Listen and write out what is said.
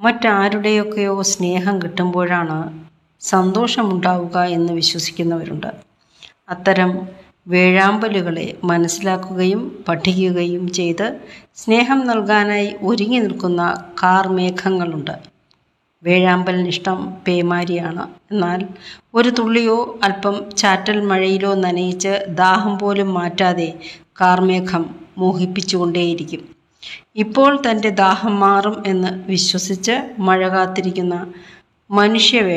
മറ്റാരുടെയൊക്കെയോ സ്നേഹം കിട്ടുമ്പോഴാണ് സന്തോഷമുണ്ടാവുക എന്ന് വിശ്വസിക്കുന്നവരുണ്ട് അത്തരം വേഴാമ്പലുകളെ മനസ്സിലാക്കുകയും പഠിക്കുകയും ചെയ്ത് സ്നേഹം നൽകാനായി ഒരുങ്ങി നിൽക്കുന്ന കാർമേഘങ്ങളുണ്ട് വേഴാമ്പലിനിഷ്ടം പേമാരിയാണ് എന്നാൽ ഒരു തുള്ളിയോ അല്പം ചാറ്റൽ മഴയിലോ നനയിച്ച് ദാഹം പോലും മാറ്റാതെ കാർമേഘം മോഹിപ്പിച്ചുകൊണ്ടേയിരിക്കും ഇപ്പോൾ തൻ്റെ ദാഹം മാറും എന്ന് വിശ്വസിച്ച് മഴ കാത്തിരിക്കുന്ന മനുഷ്യ